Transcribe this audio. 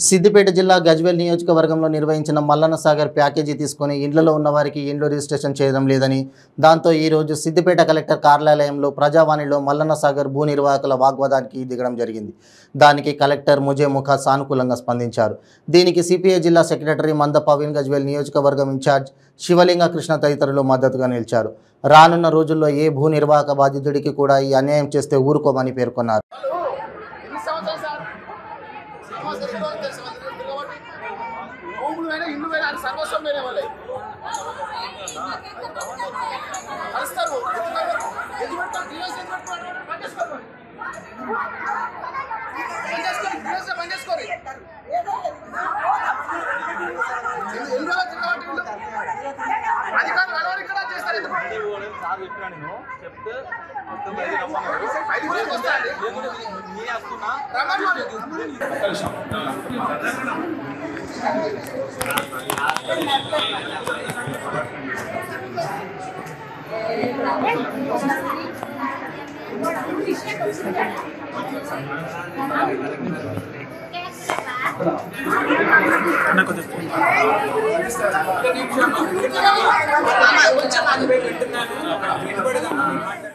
సిద్దిపేట జిల్లా గజ్వేల్ నియోజకవర్గంలో నిర్వహించిన మల్లన్న సాగర్ ప్యాకేజీ తీసుకొని ఇండ్లలో ఉన్న వారికి ఇండ్లు రిజిస్ట్రేషన్ చేయడం లేదని దాంతో ఈ రోజు సిద్దిపేట కలెక్టర్ కార్యాలయంలో ప్రజావాణిలో మల్లన్న సాగర్ భూ నిర్వాహకుల వాగ్వాదానికి దిగడం జరిగింది దానికి కలెక్టర్ ముజేముఖ సానుకూలంగా స్పందించారు దీనికి సిపిఐ జిల్లా సెక్రటరీ మంద పవన్ గజ్వేల్ నియోజకవర్గం ఇన్ఛార్జ్ శివలింగ కృష్ణ తదితరులు మద్దతుగా నిలిచారు రానున్న రోజుల్లో ఏ భూ నిర్వాహక బాధితుడికి కూడా ఈ అన్యాయం చేస్తే ఊరుకోమని పేర్కొన్నారు ఎన్ని సంవత్సరాలు సార్ సంవత్సరం ఎన్ని రోజులు తెలుసు వాళ్ళకి తిరగబట్టి భూములు అయినా ఇల్లు అయినా అది సర్వస్వం వేరే వాళ్ళే కలుస్తారు ఎత్తు పెడతారు డిఎస్ ఎత్తు పెట్టుకోండి బంద్ చేసుకోండి బంద్ చేసుకోండి డిఎస్ బంద్ చేసుకోండి ఎన్ని ఎన్ని రోజులు తిరగబట్టి వీళ్ళు అధికారులు అడవడి ఇక్కడ చేస్తారు ఎందుకు సార్ చెప్పినా నేను చెప్తే మొత్తం మీద రమ్మన్నారు ఐదు రోజులకు వస్తాయండి నేనే వస్తున్నా రమ్మని కొంచెం అది పెట్టున్నాను